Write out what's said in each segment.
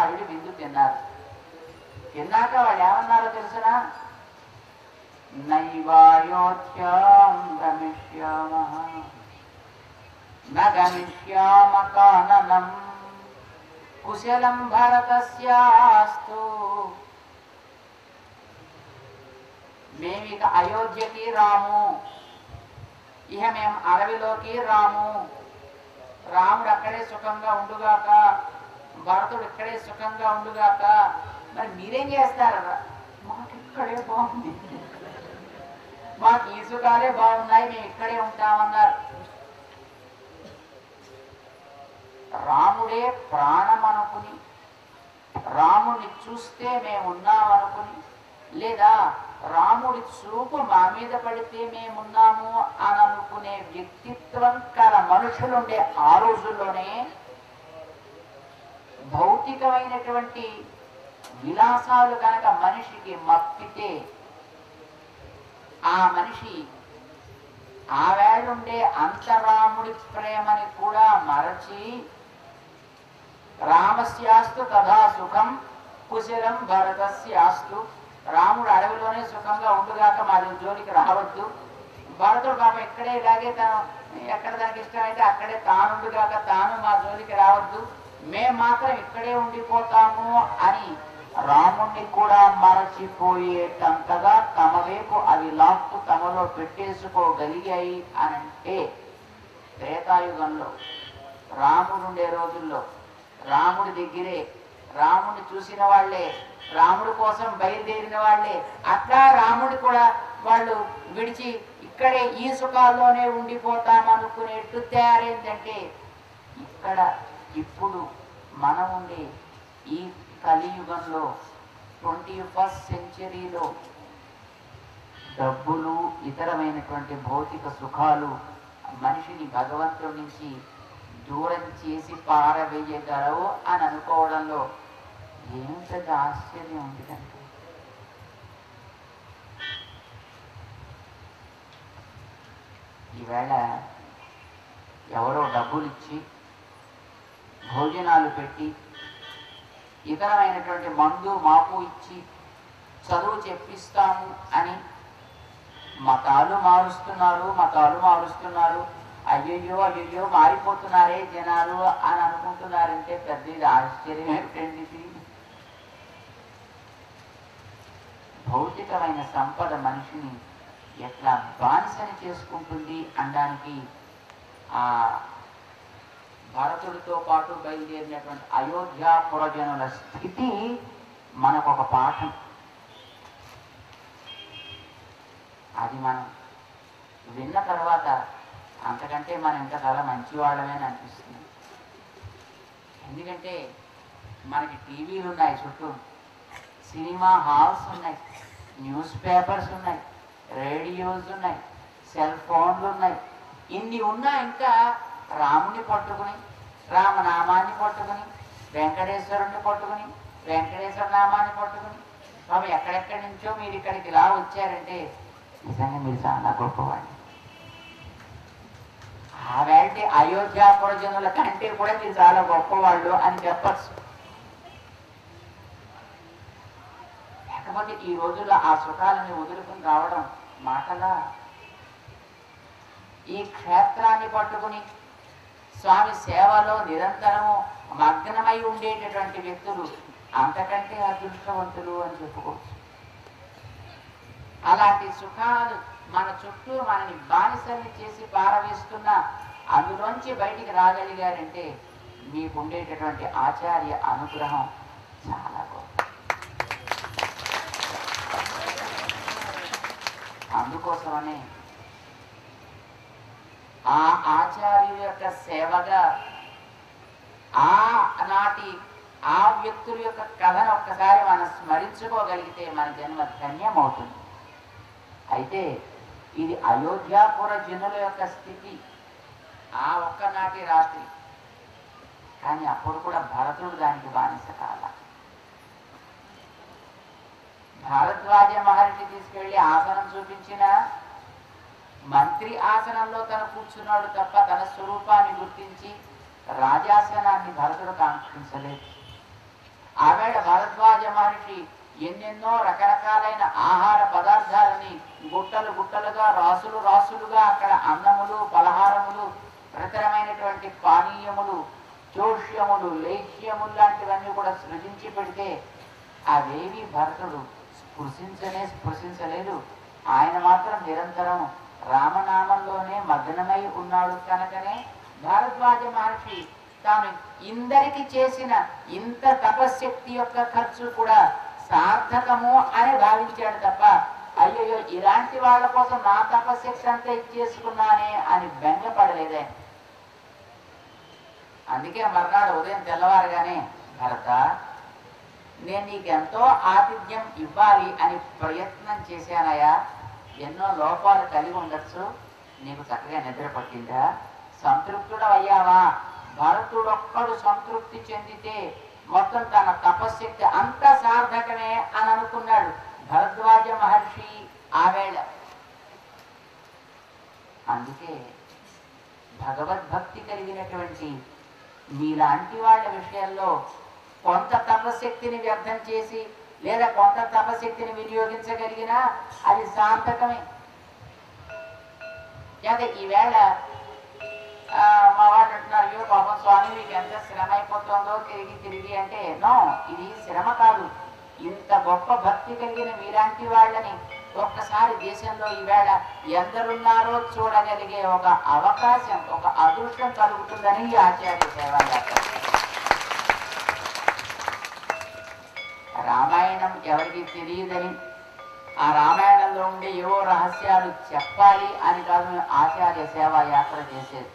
ఆవిడ విందు తిన్నారు తిన్నాక వాళ్ళు ఏమన్నారో తెలుసునా నైవాయోధ్యాం గమిష్యామ న గమిష్యామ కాననం కుశలం భరతస్యాస్తు మేమిక అయోధ్యకి రాము ఇహ మేము అడవిలోకి రాము రాముడు అక్కడే సుఖంగా ఉండుగాక భరతుడు ఇక్కడే సుఖంగా ఉండుగాక మరి మీరేం చేస్తారా మాకు ఇక్కడే బాగుంది మాకు ఈ సుఖాలే బాగున్నాయి మేము ఇక్కడే ఉంటామన్నారు రాముడే ప్రాణం అనుకుని రాముడిని చూస్తే మేము ఉన్నామనుకుని లేదా రాముడి చూపు మా మీద పడితే మేమున్నాము అని అనుకునే వ్యక్తిత్వం కల మనుషులుండే ఆ రోజుల్లోనే భౌతికమైనటువంటి విలాసాలు కనుక మనిషికి మప్పితే ఆ మనిషి ఆ వేళుండే అంతరాముడి ప్రేమని కూడా మరచి రామస్యాస్తు తథా సుఖం కుశలం భరతస్యాస్తు రాముడు అడవిలోనే సుఖంగా ఉండుగాక మా జోలికి రావద్దు భరతుడు పాప ఇక్కడే ఇలాగే తను ఎక్కడ తనకి ఇష్టమైతే అక్కడే తానుండుగాక తాను మా జోలికి రావద్దు మేము మాత్రం ఇక్కడే ఉండిపోతాము అని రాముణ్ణి కూడా మరచిపోయేటంతగా తమ వైపు అవి లాక్కు తమలో పెట్టేసుకోగలిగాయి అనంటే త్రేతాయుగంలో రాముడు ఉండే రోజుల్లో రాముడి దగ్గరే రాముడిని చూసిన వాళ్ళే రాముడి కోసం బయలుదేరిన వాళ్ళే అట్లా రాముడి కూడా వాళ్ళు విడిచి ఇక్కడే ఈ సుఖాల్లోనే ఉండిపోతాం అనుకునేట్టు తయారైందంటే ఇక్కడ ఇప్పుడు మనం ఉండే ఈ కలియుగంలో ట్వంటీ ఫస్ట్ సెంచరీలో డబ్బులు ఇతరమైనటువంటి భౌతిక సుఖాలు మనిషిని భగవంతుడి నుంచి దూరం చేసి పారవేయగలవు అని అనుకోవడంలో ఏం పెద్ద ఆశ్చర్యం ఉంది కనుక ఈవేళ ఎవరో డబ్బులు ఇచ్చి భోజనాలు పెట్టి ఇతరమైనటువంటి మందు మాపు ఇచ్చి చదువు చెప్పిస్తాము అని మతాలు మారుస్తున్నారు మతాలు మారుస్తున్నారు అయ్యయ్యో అయ్యయ్యో మారిపోతున్నారే జనాలు అని అనుకుంటున్నారంటే పెద్ద ఇది ఆశ్చర్యం ఏమిటండి ఇది భౌతికమైన సంపద మనిషిని ఎట్లా బానిసని చేసుకుంటుంది అనడానికి ఆ భరతుడితో పాటు బయలుదేరినటువంటి అయోధ్య పురజనుల స్థితి మనకు ఒక పాఠం అది మనం విన్న తర్వాత అంతకంటే మనం ఇంకా చాలా మంచి వాళ్ళమే అని అనిపిస్తుంది ఎందుకంటే మనకి టీవీలు ఉన్నాయి చుట్టూ సినిమా హాల్స్ ఉన్నాయి న్యూస్ పేపర్స్ ఉన్నాయి రేడియోస్ ఉన్నాయి సెల్ ఫోన్లు ఉన్నాయి ఇన్ని ఉన్నా ఇంకా రాముని పట్టుకుని రామనామాన్ని పట్టుకుని వెంకటేశ్వరుణ్ణి పట్టుకుని వెంకటేశ్వర నామాన్ని పట్టుకుని బాబు ఎక్కడెక్కడి నుంచో మీరు ఇక్కడికి ఇలా వచ్చారంటే నిజంగా మీరు చాలా గొప్పవాడిని ఆ వేళటి అయోధ్యాపుర జనుల కంటే కూడా మీరు చాలా గొప్పవాళ్ళు అని చెప్పచ్చు లేకపోతే ఈ రోజుల్లో ఆ సుఖాలని వదులుకుని రావడం మాటలా ఈ క్షేత్రాన్ని పట్టుకుని స్వామి సేవలో నిరంతరము మగ్నమై ఉండేటటువంటి వ్యక్తులు అంతకంటే అదృష్టవంతులు అని చెప్పుకోవచ్చు అలాంటి సుఖాలు మన చుట్టూ మనని బానిసల్ని చేసి పారవేస్తున్న అందులోంచి బయటికి రాగలిగారంటే మీకు ఉండేటటువంటి ఆచార్య అనుగ్రహం చాలా గొప్ప అందుకోసమనే ఆ ఆచార్యుల యొక్క సేవగా ఆ నాటి ఆ వ్యక్తుల యొక్క కథను ఒక్కసారి మనం స్మరించుకోగలిగితే మన జన్మ ధన్యమవుతుంది అయితే ఇది అయోధ్యాపుర జనుల యొక్క స్థితి ఆ ఒక్కనాటి రాత్రి కానీ అప్పుడు కూడా భరతుడు దానికి బానిస కాల భారద్వాజ మహర్షి తీసుకెళ్లి ఆసనం చూపించిన మంత్రి ఆసనంలో తను కూర్చున్నాడు తప్ప తన స్వరూపాన్ని గుర్తించి రాజాసనాన్ని భరతుడు కాంక్షించలేదు ఆవేళ భరద్వాజ మహర్షి ఎన్నెన్నో రకరకాలైన ఆహార పదార్థాలని గుట్టలు గుట్టలుగా రాసులు రాసులుగా అక్కడ అన్నములు పలహారములు ప్రతరమైనటువంటి పానీయములు చోష్యములు లేహ్యములు లాంటివన్నీ కూడా సృజించి పెడితే అవేవి భరతుడు స్పృశించనే స్పృశించలేదు ఆయన మాత్రం నిరంతరం రామనామంలోనే మగ్నమై ఉన్నాడు కనుకనే భారద్వాజ మహర్షి తాను ఇందరికి చేసిన ఇంత తపశ్శక్తి యొక్క ఖర్చు కూడా సార్థకము అని భావించాడు తప్ప అయ్యో ఇలాంటి వాళ్ళ కోసం నా తపశ్శక్తి అంతా ఇచ్చేసుకున్నానే అని బెంగపడలేదే అందుకే మర్నాడు ఉదయం తెల్లవారుగానే భరత నేను నీకు ఎంతో ఆతిథ్యం ఇవ్వాలి అని ప్రయత్నం చేశానయ్యా ఎన్నో లోపాలు కలిగి ఉండొచ్చు నీకు చక్కగా నిద్ర పట్టిందా సంతృప్తుడు అయ్యావా భరతుడొక్కడు సంతృప్తి చెందితే మొత్తం తన తపశ్శక్తి అంత సార్థకమే అని అనుకున్నాడు భరద్వాజ మహర్షి ఆవేళ అందుకే భగవద్భక్తి కలిగినటువంటి మీలాంటి వాళ్ళ విషయంలో కొంత తపశక్తిని వ్యర్థం చేసి లేదా కొంత తపశక్తిని వినియోగించగలిగినా అది సార్థకమే లేదా ఈవేళ ఆ, మా వాళ్ళు అంటున్నారు అయ్యో పాపం స్వామి మీకు ఎంత శ్రమ అయిపోతుందో తిరిగి తిరిగి అంటే నో ఇది శ్రమ కాదు ఇంత గొప్ప భక్తి కలిగిన మీలాంటి వాళ్ళని ఒక్కసారి దేశంలో ఈవేళ ఎందరున్నారో చూడగలిగే ఒక అవకాశం ఒక అదృష్టం కలుగుతుందని ఈ ఆచార్య సేవాయాత్ర రామాయణం ఎవరికి తెలియదని ఆ రామాయణంలో ఉండే ఏవో రహస్యాలు చెప్పాలి అని కాదు మేము ఆచార్య సేవా యాత్ర చేసేది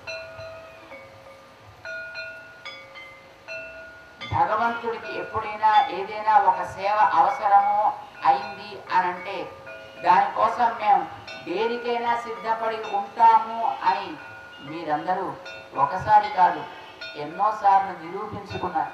భగవంతుడికి ఎప్పుడైనా ఏదైనా ఒక సేవ అవసరము అయింది అని అంటే దానికోసం మేము దేనికైనా సిద్ధపడి ఉంటాము అని మీరందరూ ఒకసారి కాదు ఎన్నోసార్లు నిరూపించుకున్నారు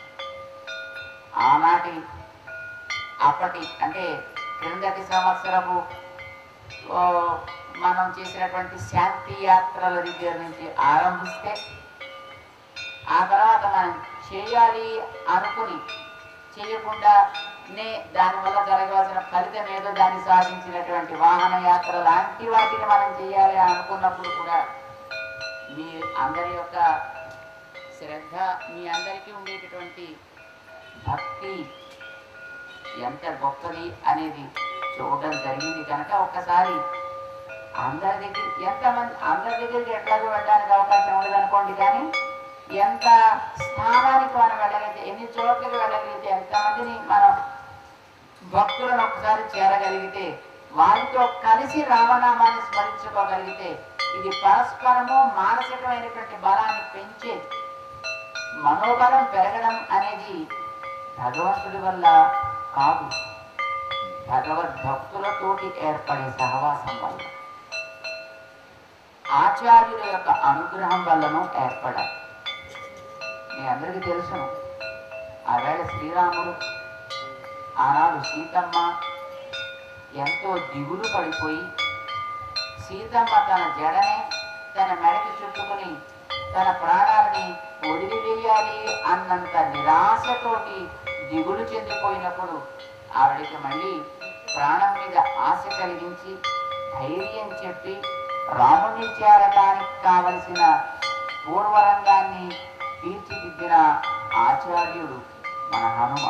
ఆనాటి అప్పటి అంటే క్రిందటి సంవత్సరపు ఓ, మనం చేసినటువంటి శాంతి యాత్రల దగ్గర నుంచి ఆరంభిస్తే ఆ తర్వాత మనం చేయాలి అనుకుని చేయకుండా నే దానివల్ల జరగవలసిన ఫలితం ఏదో దాన్ని సాధించినటువంటి వాహన యాత్ర లాంటి వాటిని మనం చేయాలి అనుకున్నప్పుడు కూడా మీ అందరి యొక్క శ్రద్ధ మీ అందరికీ ఉండేటటువంటి భక్తి ఎంత గొప్పది అనేది చూడడం జరిగింది కనుక ఒక్కసారి అందరి దగ్గర ఎంతమంది అందరి దగ్గరికి ఎట్లాగో వెళ్ళడానికి అవకాశం ఉండదు అనుకోండి కానీ ఎంత స్థానానికి మనం వెళ్ళగలిగితే ఎన్ని చోట్లకి వెళ్ళగలిగితే ఎంతమందిని మనం భక్తులను ఒకసారి చేరగలిగితే వారితో కలిసి రామనామాన్ని స్మరించుకోగలిగితే ఇది పరస్పరము మానసికమైనటువంటి బలాన్ని పెంచేది మనోబలం పెరగడం అనేది భగవంతుడి వల్ల కాదు భగవద్భక్తులతోటి ఏర్పడే సహవాసం వల్ల ఆచార్యుల యొక్క అనుగ్రహం వల్లనూ ఏర్పడాలి మీ అందరికీ తెలుసును ఆవేళ శ్రీరాముడు ఆనాడు సీతమ్మ ఎంతో దిగులు పడిపోయి సీతమ్మ తన జడనే తన మెడకి చుట్టుకుని తన ప్రాణాలని వదిలివేయాలి అన్నంత నిరాశతోటి దిగులు చెందిపోయినప్పుడు ఆవిడకి మళ్ళీ ప్రాణం మీద ఆశ కలిగించి ధైర్యం చెప్పి రాముని చేరడానికి కావలసిన పూర్వరంగాన్ని తీర్చిదిద్దిన ఆచార్యుడు మన హనుమ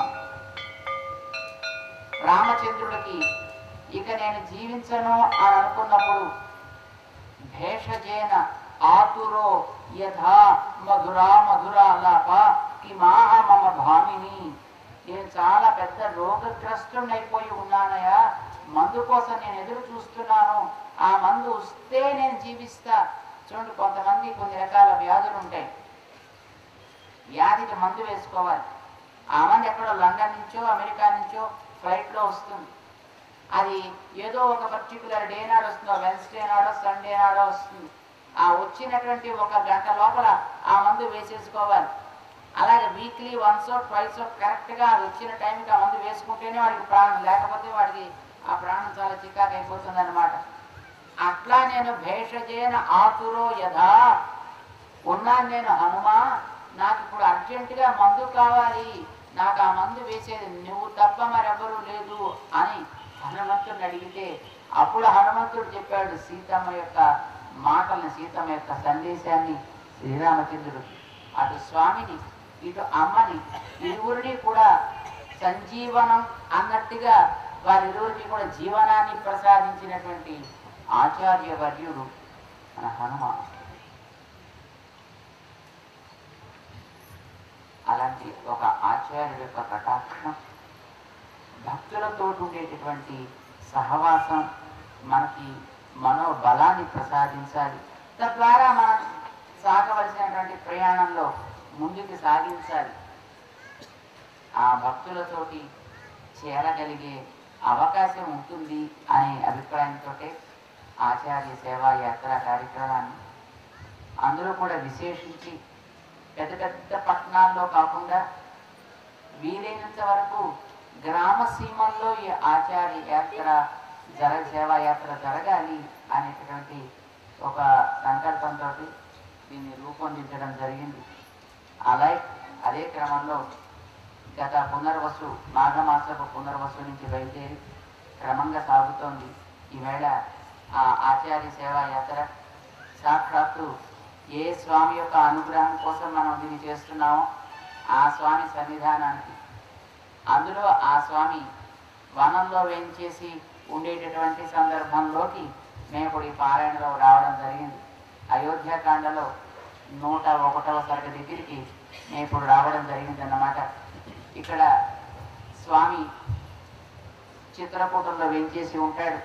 రామచంద్రుడికి ఇక నేను జీవించను అని అనుకున్నప్పుడు భేషజేన ఆతురో యథా మధురా మధురాలాప కిమాహ మమ భామిని నేను చాలా పెద్ద రోగగ్రస్తుడైపోయి ఉన్నానయ్యా మందు కోసం నేను ఎదురు చూస్తున్నాను ఆ మందు వస్తే నేను జీవిస్తా చూడండి కొంతమంది కొన్ని రకాల వ్యాధులు ఉంటాయి వ్యాధికి మందు వేసుకోవాలి ఆ మంది ఎక్కడో లండన్ నుంచో అమెరికా నుంచో ఫ్లైట్లో వస్తుంది అది ఏదో ఒక పర్టికులర్ డే నాడు వస్తుందో వెన్స్డే నాడో సండే నాడో వస్తుంది ఆ వచ్చినటువంటి ఒక గంట లోపల ఆ మందు వేసేసుకోవాలి అలాగే వీక్లీ వన్స్ ట్వైస్ కరెక్ట్గా అది వచ్చిన టైంకి ఆ మందు వేసుకుంటేనే వాడికి ప్రాణం లేకపోతే వాడికి ఆ ప్రాణం చాలా చికాకు అయిపోతుంది అనమాట అట్లా నేను భేషజేన ఆతురో యథా ఉన్నాను నేను హనుమా నాకు ఇప్పుడు అర్జెంటుగా మందు కావాలి నాకు ఆ మందు వేసేది నువ్వు తప్ప మరెవరూ లేదు అని హనుమంతుడిని అడిగితే అప్పుడు హనుమంతుడు చెప్పాడు సీతమ్మ యొక్క మాటల్ని సీతమ్మ యొక్క సందేశాన్ని శ్రీరామచంద్రుడు అటు స్వామిని ఇటు అమ్మని ఇరువురిని కూడా సంజీవనం అన్నట్టుగా వారిరువురికి కూడా జీవనాన్ని ప్రసాదించినటువంటి ఆచార్య వర్యుడు మన హనుమ అలాంటి ఒక ఆచార్యుడి యొక్క కటాక్షం భక్తులతో ఉండేటటువంటి సహవాసం మనకి మనోబలాన్ని ప్రసాదించాలి తద్వారా మనం సాగవలసినటువంటి ప్రయాణంలో ముందుకు సాగించాలి ఆ భక్తులతోటి చేరగలిగే అవకాశం ఉంటుంది అనే అభిప్రాయంతో ఆచార్య సేవా యాత్ర కార్యక్రమాన్ని అందులో కూడా విశేషించి పెద్ద పెద్ద పట్టణాల్లో కాకుండా వీలైనంత వరకు గ్రామ సీమల్లో ఈ ఆచార్య యాత్ర జర సేవా యాత్ర జరగాలి అనేటటువంటి ఒక సంకల్పంతో దీన్ని రూపొందించడం జరిగింది అలాగే అదే క్రమంలో గత పునర్వసు మాఘమాసపు పునర్వసు నుంచి బయలుదేరి క్రమంగా సాగుతోంది ఈవేళ ఆ ఆచార్య సేవా యాత్ర సాక్షాత్తు ఏ స్వామి యొక్క అనుగ్రహం కోసం మనం దీన్ని చేస్తున్నామో ఆ స్వామి సన్నిధానానికి అందులో ఆ స్వామి వనంలో వేంచేసి ఉండేటటువంటి సందర్భంలోకి మేము ఇప్పుడు ఈ పారాయణలో రావడం జరిగింది అయోధ్యకాండలో నూట ఒకటవ సరిగ దగ్గరికి మేము ఇప్పుడు రావడం జరిగింది అన్నమాట ఇక్కడ స్వామి చిత్రకూటంలో వెంచేసి ఉంటాడు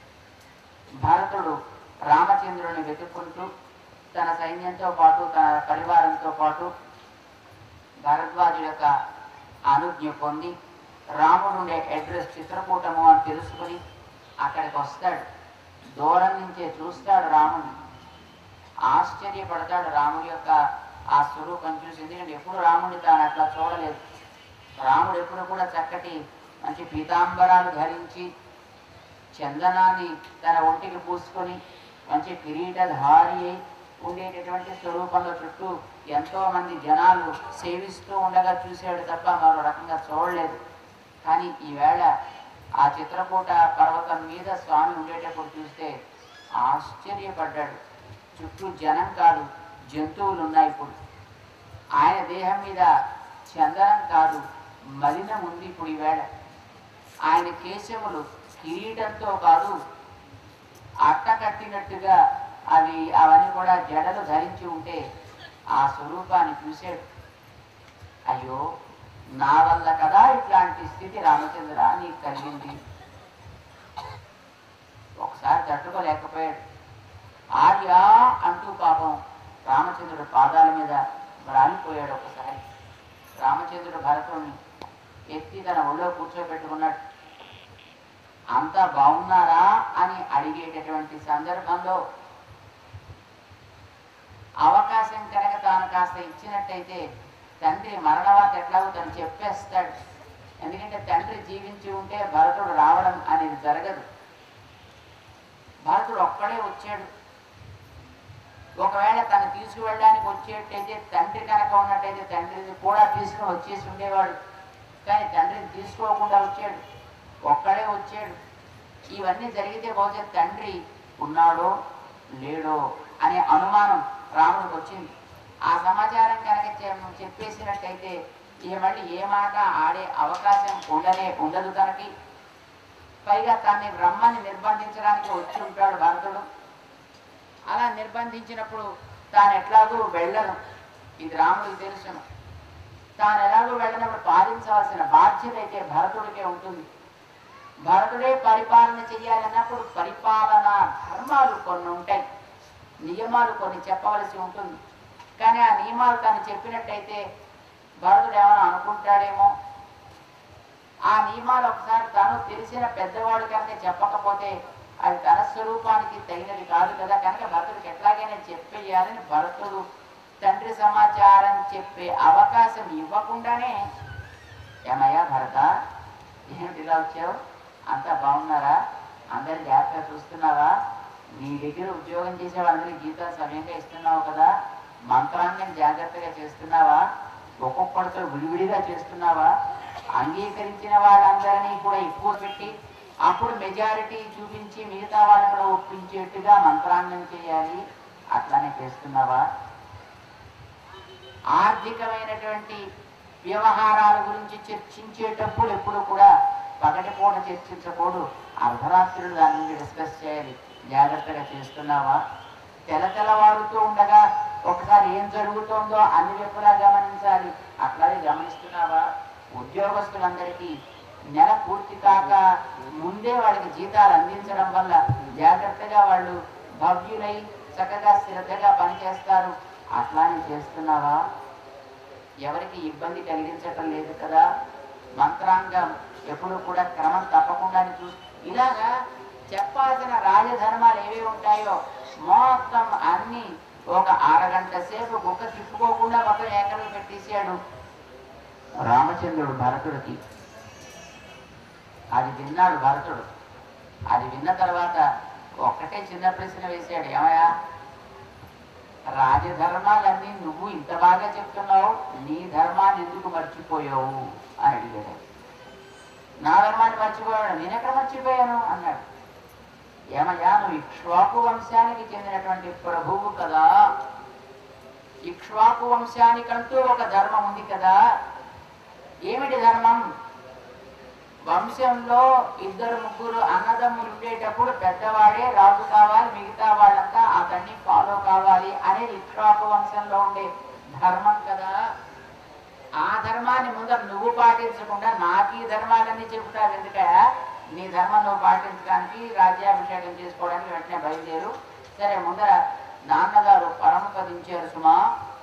భరతుడు రామచంద్రుని వెతుక్కుంటూ తన సైన్యంతో పాటు తన పరివారంతో పాటు భరద్వాజు యొక్క అనుజ్ఞ పొంది రాముడు ఉండే అడ్రస్ చిత్రకూటము అని తెలుసుకుని అక్కడికి వస్తాడు దూరం నుంచే చూస్తాడు రాముని ఆశ్చర్యపడతాడు రాముడి యొక్క ఆ స్వరూపం చూసి ఎందుకంటే ఎప్పుడు రాముడిని తాను అట్లా చూడలేదు రాముడు ఎప్పుడు కూడా చక్కటి మంచి పీతాంబరాలు ధరించి చందనాన్ని తన ఒంటికి పూసుకొని మంచి కిరీటధారి అయి ఉండేటటువంటి స్వరూపంలో చుట్టూ ఎంతో మంది జనాలు సేవిస్తూ ఉండగా చూశాడు తప్ప మరో రకంగా చూడలేదు కానీ ఈవేళ ఆ చిత్రకూట పర్వతం మీద స్వామి ఉండేటప్పుడు చూస్తే ఆశ్చర్యపడ్డాడు చుట్టూ జనం కాదు జంతువులు ఉన్నాయి ఇప్పుడు ఆయన దేహం మీద చందనం కాదు మలినం ఉంది ఇప్పుడు ఈవేళ ఆయన కేశములు కిరీటంతో కాదు అట్ట కట్టినట్టుగా అవి అవన్నీ కూడా జడలు ధరించి ఉంటే ఆ స్వరూపాన్ని చూశాడు అయ్యో నా వల్ల కదా ఇట్లాంటి స్థితి రామచంద్ర నీకు కలిగింది ఒకసారి తట్టుకోలేకపోయాడు ఆర్య అంటూ పాపం రామచంద్రుడు పాదాల మీద రాలిపోయాడు ఒకసారి రామచంద్రుడు భరతుడిని ఎత్తి తన ఒళ్ళో కూర్చోబెట్టుకున్నాడు అంతా బాగున్నారా అని అడిగేటటువంటి సందర్భంలో అవకాశం కనుక తాను కాస్త ఇచ్చినట్టయితే తండ్రి మరణవాత ఎట్లాగో తను చెప్పేస్తాడు ఎందుకంటే తండ్రి జీవించి ఉంటే భరతుడు రావడం అనేది జరగదు భరతుడు ఒక్కడే వచ్చాడు ఒకవేళ తను తీసుకువెళ్ళడానికి వచ్చేటైతే తండ్రి కనుక ఉన్నట్టయితే తండ్రిని కూడా తీసుకుని వచ్చేసి ఉండేవాడు కానీ తండ్రిని తీసుకోకుండా వచ్చాడు ఒక్కడే వచ్చాడు ఇవన్నీ జరిగితే బహుశా తండ్రి ఉన్నాడో లేడో అనే అనుమానం రాముడికి వచ్చింది ఆ సమాచారం కనుక చె- చెప్పేసినట్టయితే ఇక మళ్ళీ ఏ మాట ఆడే అవకాశం ఉండనే ఉండదు తనకి పైగా తన్ని రమ్మని నిర్బంధించడానికి వచ్చి ఉంటాడు భరతుడు అలా నిర్బంధించినప్పుడు తాను ఎట్లాగూ వెళ్ళను ఇది రాముడికి తెలుసును తాను ఎలాగో వెళ్ళినప్పుడు పాలించవలసిన బాధ్యత అయితే భరతుడికే ఉంటుంది భరతుడే పరిపాలన చేయాలన్నప్పుడు పరిపాలనా ధర్మాలు కొన్ని ఉంటాయి నియమాలు కొన్ని చెప్పవలసి ఉంటుంది కానీ ఆ నియమాలు తను చెప్పినట్టయితే భరతుడు ఏమైనా అనుకుంటాడేమో ఆ నియమాలు ఒకసారి తను తెలిసిన పెద్దవాడు కనుక చెప్పకపోతే అది తన స్వరూపానికి తగినది కాదు కదా కనుక భరతుడికి ఎట్లాగైనా చెప్పేయాలని భరతుడు తండ్రి సమాచారం చెప్పే అవకాశం ఇవ్వకుండానే ఏమయ్యా భరత ఏమిటి ఇలా వచ్చావు అంతా బాగున్నారా అందరి జాగ్రత్తగా చూస్తున్నావా నీ దగ్గర ఉద్యోగం చేసే వాళ్ళందరికీ జీతాలు సమయంగా ఇస్తున్నావు కదా మంత్రాన్ని జాగ్రత్తగా చేస్తున్నావా ఒక్కొక్కడితో విడివిడిగా చేస్తున్నావా అంగీకరించిన వాళ్ళందరినీ కూడా ఎక్కువ పెట్టి అప్పుడు మెజారిటీ చూపించి మిగతా వాళ్ళని కూడా ఒప్పించేట్టుగా మంత్రాంగం చేయాలి అట్లానే చేస్తున్నావా ఆర్థికమైనటువంటి వ్యవహారాల గురించి చర్చించేటప్పుడు ఎప్పుడు కూడా పగటిపూట చర్చించకూడదు అర్ధరాత్రులు దాని గురించి డిస్కస్ చేయాలి జాగ్రత్తగా చేస్తున్నావా తెల తెల్లవారుతూ ఉండగా ఒకసారి ఏం జరుగుతోందో అన్ని వైపులా గమనించాలి అట్లాగే గమనిస్తున్నావా ఉద్యోగస్తులందరికీ నెల పూర్తి కాక ముందే వాళ్ళకి జీతాలు అందించడం వల్ల జాగ్రత్తగా వాళ్ళు భవ్యులై చక్కగా శ్రద్ధగా పనిచేస్తారు అట్లానే చేస్తున్నావా ఎవరికి ఇబ్బంది కలిగించటం లేదు కదా మంత్రాంగం ఎప్పుడు కూడా క్రమం తప్పకుండా చూ ఇలాగా చెప్పాల్సిన రాజధర్మాలు ఏవి ఉంటాయో మొత్తం అన్ని ఒక అరగంట సేపు కుక్క తిప్పుకోకుండా మొత్తం ఏకలు పెట్టేశాడు రామచంద్రుడు భరతుడికి అది విన్నాడు భరతుడు అది విన్న తర్వాత ఒక్కటే చిన్న ప్రశ్న వేశాడు ఏమయ్యా రాజధర్మాలన్నీ నువ్వు ఇంత బాగా చెప్తున్నావు నీ ధర్మాన్ని ఎందుకు మర్చిపోయావు అని అడిగాడు నా ధర్మాన్ని మర్చిపోయాడు నేను ఎక్కడ మర్చిపోయాను అన్నాడు ఏమయ్యా నువ్వు ఇక్ష్వాకు వంశానికి చెందినటువంటి ప్రభువు కదా ఇక్ష్వాకు వంశానికంటూ ఒక ధర్మం ఉంది కదా ఏమిటి ధర్మం వంశంలో ఇద్దరు ముగ్గురు అన్నదమ్ములు ఉండేటప్పుడు పెద్దవాడే రాజు కావాలి మిగతా వాళ్ళంతా అతన్ని ఫాలో కావాలి అనేది ఇక్ష్వాకు వంశంలో ఉండే ధర్మం కదా ఆ ధర్మాన్ని ముందర నువ్వు పాటించకుండా నాకు ఈ ధర్మాలన్నీ చెబుతావు ఎందుక నీ ధర్మం నువ్వు పాటించడానికి రాజ్యాభిషేకం చేసుకోవడానికి వెంటనే బయలుదేరు సరే ముందర నాన్నగారు పరమపదించారు సుమా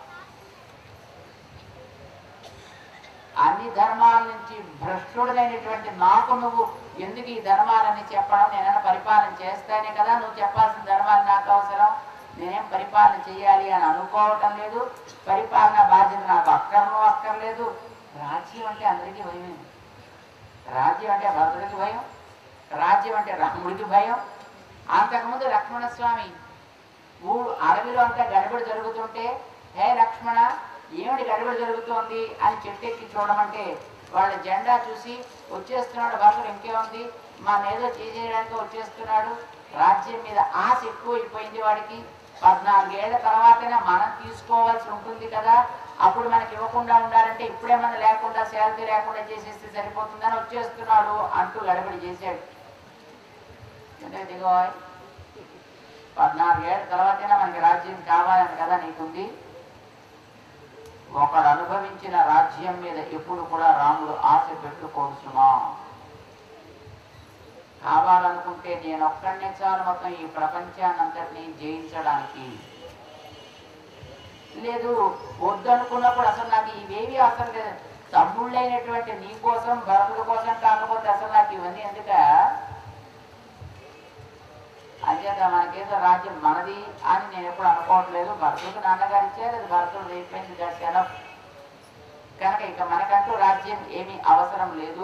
అన్ని ధర్మాల నుంచి భ్రష్టుడైనటువంటి నాకు నువ్వు ఎందుకు ఈ ధర్మాలని చెప్పడం నేనైనా పరిపాలన చేస్తానే కదా నువ్వు చెప్పాల్సిన ధర్మాలు నాకు అవసరం నేనేం పరిపాలన చేయాలి అని అనుకోవటం లేదు పరిపాలన బాధ్యత నాకు అక్కర్లో అక్కర్లేదు రాజ్యం అంటే అందరికీ భయమే రాజ్యం అంటే భరతుడికి భయం రాజ్యం అంటే రాముడికి భయం అంతకుముందు లక్ష్మణ స్వామి ఊరు అడవిలో అంతా గడబడి జరుగుతుంటే హే లక్ష్మణ ఏమిటి గడబడి జరుగుతోంది అని చెట్టెక్కి చూడమంటే వాళ్ళ జెండా చూసి వచ్చేస్తున్నాడు భర్తలు ఇంకేముంది మన ఏదో చేసేయడానికి వచ్చేస్తున్నాడు రాజ్యం మీద ఆశ ఎక్కువ అయిపోయింది వాడికి పద్నాలుగేళ్ల తర్వాతనే మనం తీసుకోవాల్సి ఉంటుంది కదా అప్పుడు మనకి ఇవ్వకుండా ఉండాలంటే ఇప్పుడే మన లేకుండా శాలరీ లేకుండా చేసేస్తే సరిపోతుందని వచ్చేస్తున్నాడు అంటూ గడబడి చేశాడు అంటే దిగో పద్నాలుగేళ్ల తర్వాతనే మనకి రాజ్యం కావాలని కదా నీకుంది ఒకడు అనుభవించిన రాజ్యం మీద ఎప్పుడు కూడా రాముడు ఆశ పెట్టుకోడు సుమా కావాలనుకుంటే నేను ఒక్కడనే చాలు మొత్తం ఈ ప్రపంచాన్ని అంతటినీ జయించడానికి లేదు వద్దనుకున్నప్పుడు అసలు నాకు ఇవేవి అవసరం లేదు తమ్ముళ్ళైనటువంటి నీ కోసం భరతుడి కోసం కాకపోతే అసలు నాకు ఇవన్నీ ఎందుక అంచేత మనకేదో రాజ్యం మనది అని నేను ఎప్పుడు అనుకోవట్లేదు భరతుడికి నాన్నగారు ఇచ్చారు అది భరతుడు అయిపోయింది దర్శనం కనుక ఇక మనకంటూ రాజ్యం ఏమీ అవసరం లేదు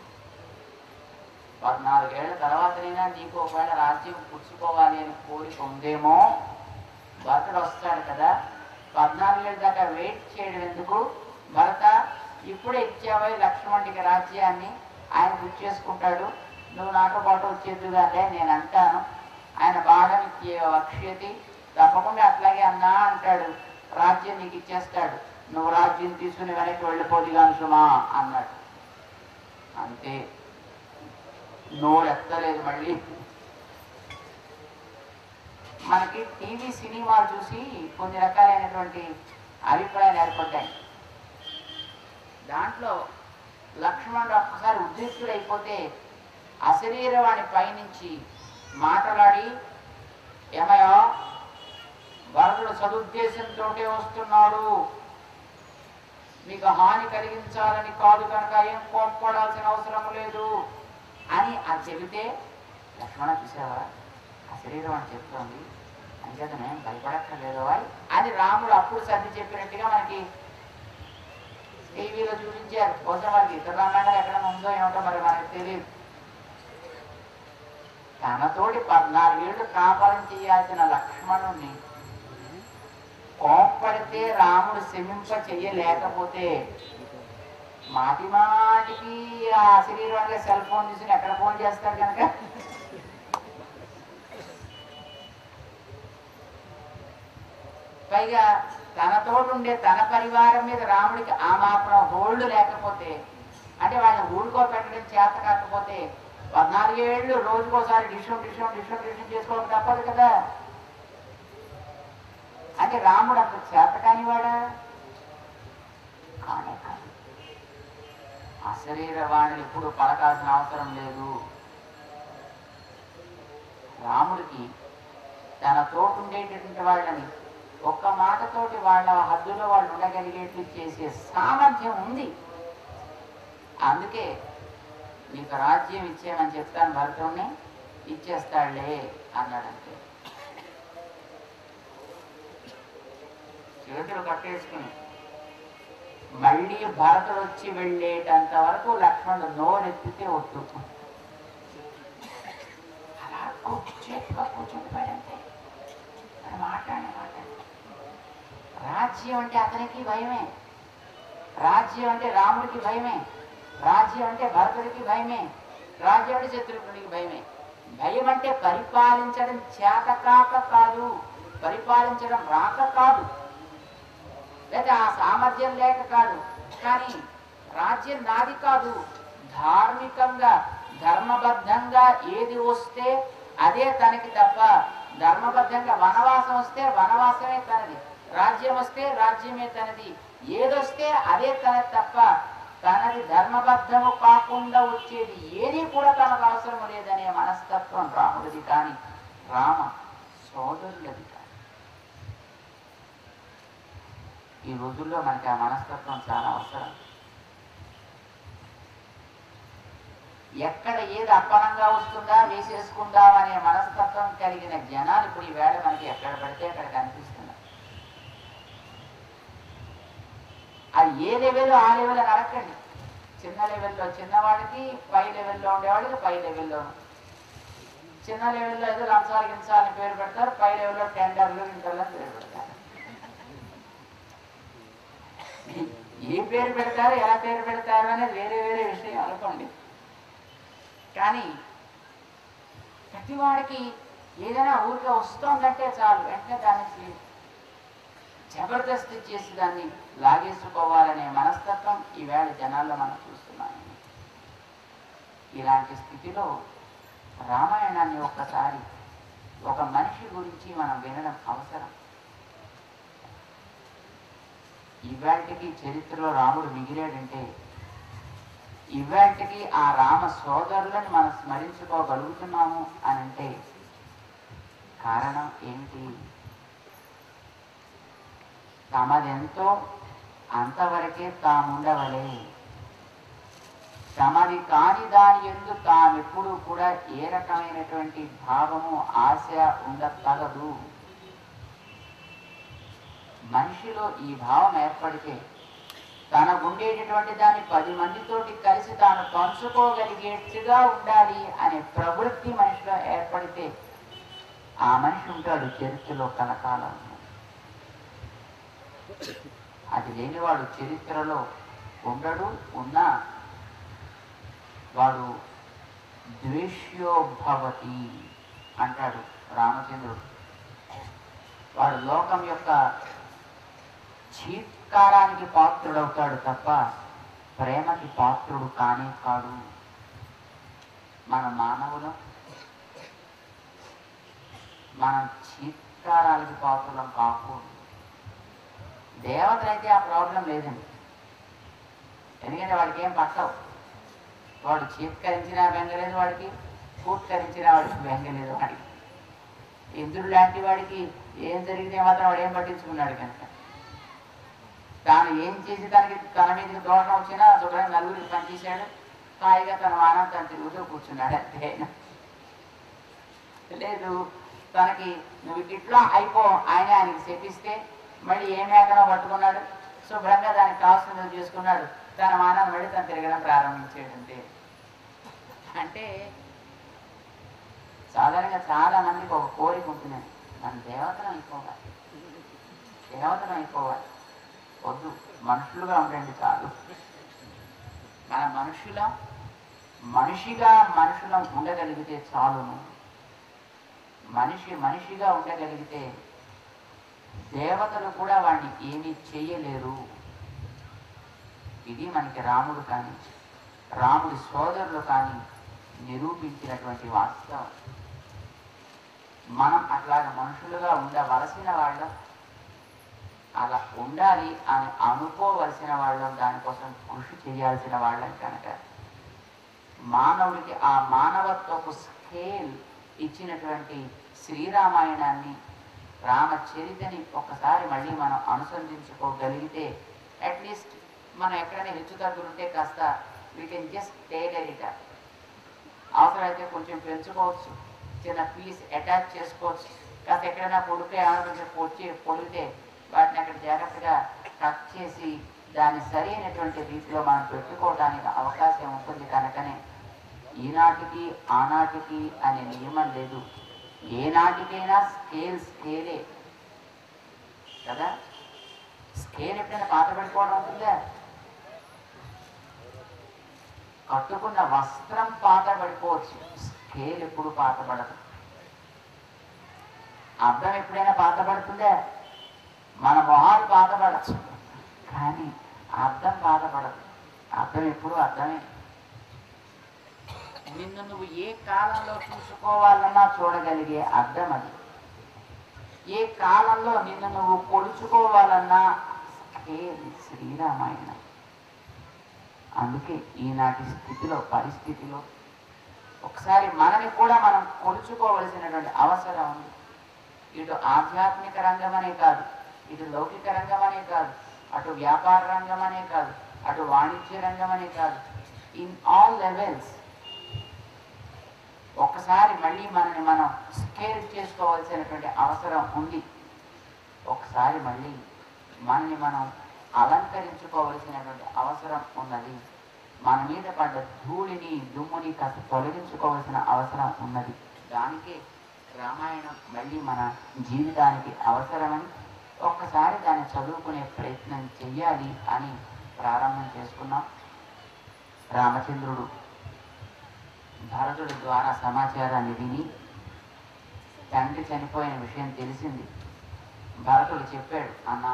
పద్నాలుగేళ్ల తర్వాతనైనా నీకు ఒకవేళ రాజ్యం పుచ్చుకోవాలి అని కోరిక ఉందేమో భరతుడు వస్తాడు కదా పద్నాలుగేళ్ళ దాకా వెయిట్ చేయడం ఎందుకు భరత ఇప్పుడే ఇచ్చావే లక్ష్మణుడికి రాజ్యాన్ని ఆయన గుర్తు చేసుకుంటాడు నువ్వు నాతో పాటు వచ్చేద్దుగానే నేను అంటాను ఆయన బాధని వక్ష్యతి తప్పకుండా అట్లాగే అన్నా అంటాడు రాజ్యం నీకు ఇచ్చేస్తాడు నువ్వు రాజ్యం తీసుకుని వెనక్కి వెళ్ళిపోదు కాను సుమా అన్నాడు అంతే నోరు ఎత్తలేదు మళ్ళీ మనకి టీవీ సినిమాలు చూసి కొన్ని రకాలైనటువంటి అభిప్రాయాలు ఏర్పడ్డాయి దాంట్లో లక్ష్మణుడు ఒక్కసారి ఉద్రిక్తుడైపోతే అశరీరవాణి పైనుంచి మాట్లాడి ఏమయ్యా భరతుడు సదుద్దేశంతో వస్తున్నాడు మీకు హాని కలిగించాలని కాదు కనుక ఏం కోప్పడాల్సిన అవసరం లేదు అని అది చెబితే లక్ష్మణ చూసావా ఆ శరీరం అని చెప్తోంది అంచేత మేము భయపడక్కర్లేదు వాయ్ అని రాముడు అప్పుడు సర్ది చెప్పినట్టుగా మనకి టీవీలో చూపించారు బహుశా మనకి ఇతర రామాయణాలు ఎక్కడ ఉందో ఏమిటో మరి మనకి తెలియదు తనతోటి పద్నాలుగేళ్లు కాపాలం చేయాల్సిన లక్ష్మణుణ్ణి కోప్పడితే రాముడు శమింప చెయ్యలేకపోతే మాటి మాటికి ఆ శరీరంగా సెల్ ఫోన్ తీసుకుని ఎక్కడ ఫోన్ చేస్తాడు కనుక పైగా తనతో ఉండే తన పరివారం మీద రాముడికి ఆ మాత్రం హోల్డ్ లేకపోతే అంటే వాళ్ళని ఊడుకో పెట్టడం చేత కాకపోతే పద్నాలుగేళ్ళు రోజుకోసారి డిషన్ డిషన్ డిషన్ డిషన్ చేసుకోవడం తప్పదు కదా అంటే రాముడు అంత చేత కానివాడా కానే కాదు అశరీర వాణిని ఎప్పుడు పలకాల్సిన అవసరం లేదు రాముడికి తన తోటి ఉండేటటువంటి వాళ్ళని ఒక్క మాటతోటి వాళ్ళ హద్దులో వాళ్ళు ఉండగలిగేట్లు చేసే సామర్థ్యం ఉంది అందుకే నీకు రాజ్యం ఇచ్చేయమని చెప్తాను భరతుడిని ఇచ్చేస్తాడులే అన్నాడంతే చేతులు కట్టేసుకుని మళ్ళీ భరతుడు వచ్చి వెళ్ళేటంత వరకు లక్ష్మణుడు నోరెత్తితే వద్దు అలా కూర్చు చేతిగా కూర్చుండిపోయాడంతే అది మాట్లాడే మాట రాజ్యం అంటే అతనికి భయమే రాజ్యం అంటే రాముడికి భయమే రాజ్యం అంటే భరతుడికి భయమే రాజ్యం అంటే శత్రుఘ్నుడికి భయమే భయం అంటే పరిపాలించడం చేత కాక కాదు పరిపాలించడం రాక కాదు లేదా ఆ సామర్థ్యం లేక కాదు కానీ రాజ్యం నాది కాదు ధార్మికంగా ధర్మబద్ధంగా ఏది వస్తే అదే తనకి తప్ప ధర్మబద్ధంగా వనవాసం వస్తే వనవాసమే తనది రాజ్యం వస్తే రాజ్యమే తనది ఏదొస్తే అదే తనది తప్ప తనది ధర్మబద్ధము కాకుండా వచ్చేది ఏది కూడా తనకు అవసరం లేదనే మనస్తత్వం రాముడిది కానీ రామ సోదరులది కాదు ఈ రోజుల్లో మనకి ఆ మనస్తత్వం చాలా అవసరం ఎక్కడ ఏది అప్పనంగా వస్తుందా వేసేసుకుందాం అనే మనస్తత్వం కలిగిన జనాలు ఇప్పుడు ఈ వేళ మనకి ఎక్కడ పడితే అక్కడ కనిపిస్తున్నారు అది ఏ లెవెల్ ఆ లెవెల్ అని అడగండి చిన్న లెవెల్లో చిన్నవాడికి పై లెవెల్లో ఉండేవాడికి పై లెవెల్లో చిన్న లెవెల్లో ఏదో లంచాలు గించాలని పేరు పెడతారు పై లెవెల్లో టెండర్లు ఇంటర్లు అని పేరు పెడతారు ఏ పేరు పెడతారు ఎలా పేరు పెడతారు అనేది వేరే వేరే విషయం అనుకోండి కానీ ప్రతివాడికి ఏదైనా ఊరికే వస్తోందంటే చాలు వెంటనే దానికి జబర్దస్తి చేసి దాన్ని లాగేసుకోవాలనే మనస్తత్వం ఈవేళ జనాల్లో మనం చూస్తున్నాం ఇలాంటి స్థితిలో రామాయణాన్ని ఒక్కసారి ఒక మనిషి గురించి మనం వినడం అవసరం ఇవాటికి చరిత్రలో రాముడు మిగిలాడంటే ఇవాటికి ఆ రామ సోదరులను మనం స్మరించుకోగలుగుతున్నాము అని అంటే కారణం ఏంటి తమదెంతో అంతవరకే తాముండవలే తమది కాని దాని ఎందు తామెప్పుడు కూడా ఏ రకమైనటువంటి భావము ఆశ ఉండతగదు మనిషిలో ఈ భావం ఏర్పడితే తనకు ఉండేటటువంటి దాన్ని పది మందితోటి కలిసి తాను పంచుకోగలిగేట్టుగా ఉండాలి అనే ప్రవృత్తి మనిషిలో ఏర్పడితే ఆ మనిషి ఉంటాడు చరిత్రలో కలకాలం అది లేనివాడు చరిత్రలో ఉండడు ఉన్నా వాడు ద్వేష్యోభవతి అంటాడు రామచంద్రుడు వాడు లోకం యొక్క చీత్కారానికి పాత్రుడవుతాడు తప్ప ప్రేమకి పాత్రుడు కానే కాడు మన మానవులం మనం చీత్కారాలకి పాత్రులం కాకూడదు దేవతలైతే ఆ ప్రాబ్లం లేదండి ఎందుకంటే వాడికి ఏం పట్టవు వాడు చీత్కరించినా బెంగలేదు వాడికి కూత్కరించినా వాడికి బెంగలేదు వాడికి ఇంద్రుడు లాంటి వాడికి ఏం జరిగితే మాత్రం వాడు ఏం పట్టించుకున్నాడు కనుక తాను ఏం చేసి దానికి తన మీదకి దోషం వచ్చినా శుభ్రంగా నలుగురికి పనిచేశాడు హాయిగా తన వానం తను తిరుగుతూ కూర్చున్నాడు అంతే లేదు తనకి నువ్వు ఇట్లా అయిపో ఆయన ఆయనకి చెప్పిస్తే మళ్ళీ ఏ మేకనో పట్టుకున్నాడు శుభ్రంగా దానికి కావాల్సినది చేసుకున్నాడు తన వానాన్ని మళ్ళీ తను తిరగడం ప్రారంభించాడు అంతే అంటే సాధారణంగా చాలా మందికి ఒక కోరిక ఉంటుంది మన దేవతను అయిపోవాలి దేవతలు అయిపోవాలి వద్దు మనుషులుగా ఉండండి చాలు మన మనుషులం మనిషిగా మనుషులం ఉండగలిగితే చాలును మనిషి మనిషిగా ఉండగలిగితే దేవతలు కూడా వాడిని ఏమీ చేయలేరు ఇది మనకి రాముడు కానీ రాముడి సోదరులు కానీ నిరూపించినటువంటి వాస్తవం మనం అట్లాగ మనుషులుగా ఉండవలసిన వాళ్ళం అలా ఉండాలి అని అనుకోవలసిన వాళ్ళం దానికోసం కృషి చేయాల్సిన వాళ్ళం కనుక మానవుడికి ఆ మానవత్వపు స్కేల్ ఇచ్చినటువంటి శ్రీరామాయణాన్ని రామచరితని ఒకసారి మళ్ళీ మనం అనుసంధించుకోగలిగితే అట్లీస్ట్ మనం ఎక్కడైనా హెచ్చు తగ్గులుంటే కాస్త we can just tailor it అవసరమైతే కొంచెం పెంచుకోవచ్చు చిన్న పీస్ అటాచ్ చేసుకోవచ్చు కాస్త ఎక్కడైనా పొడితే ఏమైనా కొంచెం పొడిచి పొడితే వాటిని అక్కడ జాగ్రత్తగా కట్ చేసి దాన్ని సరైనటువంటి రీతిలో మనం పెట్టుకోవడానికి అవకాశం ఉంటుంది కనుకనే ఈనాటికి ఆనాటికి అనే నియమం లేదు ఏ నాటికైనా స్కేల్ స్కేలే కదా స్కేల్ ఎప్పుడైనా పాత పడిపోవడం ఉంటుందా కట్టుకున్న వస్త్రం పాత పడిపోవచ్చు స్కేల్ ఎప్పుడు పాత పడదు అర్థం ఎప్పుడైనా పాత పడుతుందా మన మొహాలు పాత పడచ్చు కానీ అర్థం పాత పడదు అర్థం ఎప్పుడు అర్థమే నిన్ను నువ్వు ఏ కాలంలో చూసుకోవాలన్నా చూడగలిగే అర్థం అది ఏ కాలంలో నిన్ను నువ్వు కొలుచుకోవాలన్నా స్కేల్ శ్రీరామాయణం అందుకే ఈనాటి స్థితిలో పరిస్థితిలో ఒకసారి మనని కూడా మనం కొలుచుకోవలసినటువంటి అవసరం ఉంది ఇటు ఆధ్యాత్మిక రంగం అనే కాదు ఇటు లౌకిక రంగం అనే కాదు అటు వ్యాపార రంగం అనే కాదు అటు వాణిజ్య రంగం అనే కాదు ఇన్ ఆల్ లెవెల్స్ ఒక్కసారి మళ్ళీ మనని మనం స్కేల్ చేసుకోవాల్సినటువంటి అవసరం ఉంది ఒకసారి మళ్ళీ మనని మనం అలంకరించుకోవలసినటువంటి అవసరం ఉన్నది మన మీద పడ్డ ధూళిని దుమ్ముని కాస్త తొలగించుకోవాల్సిన అవసరం ఉన్నది దానికే రామాయణం మళ్ళీ మన జీవితానికి అవసరమని ఒక్కసారి దాన్ని చదువుకునే ప్రయత్నం చెయ్యాలి అని ప్రారంభం చేసుకున్నాం రామచంద్రుడు భరతుడి ద్వారా సమాచారాన్ని విని తండ్రి చనిపోయిన విషయం తెలిసింది భరతుడు చెప్పాడు అన్నా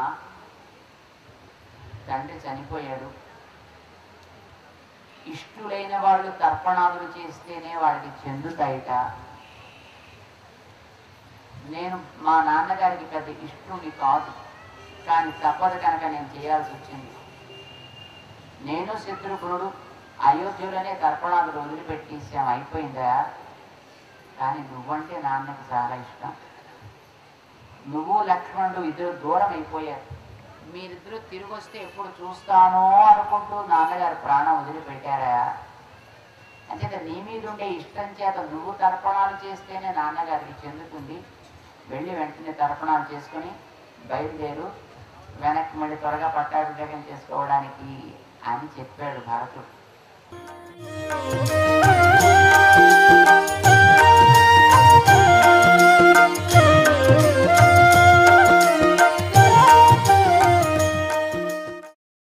తండ్రి చనిపోయాడు ఇష్టులైన వాళ్ళు తర్పణాదులు చేస్తేనే వాడికి చెందుతాయిట నేను మా నాన్నగారికి పెద్ద ఇష్టుని కాదు కానీ తప్పదు కనుక నేను చేయాల్సి వచ్చింది నేను శత్రుఘ్నుడు అయోధ్యలోనే తర్పణాదులు వదిలిపెట్టేసాం అయిపోయిందా కానీ నువ్వంటే నాన్నకి చాలా ఇష్టం నువ్వు లక్ష్మణుడు ఇద్దరు దూరం అయిపోయారు మీరిద్దరూ తిరిగి వస్తే ఎప్పుడు చూస్తానో అనుకుంటూ నాన్నగారు ప్రాణం వదిలిపెట్టారా అంచేత నీ మీద ఉండే ఇష్టం చేత నువ్వు తర్పణాలు చేస్తేనే నాన్నగారికి చెందుతుంది వెళ్ళి వెంటనే తర్పణాలు చేసుకుని బయలుదేరు వెనక్కి మళ్ళీ త్వరగా పట్టాభిషేకం చేసుకోవడానికి అని చెప్పాడు భరతుడు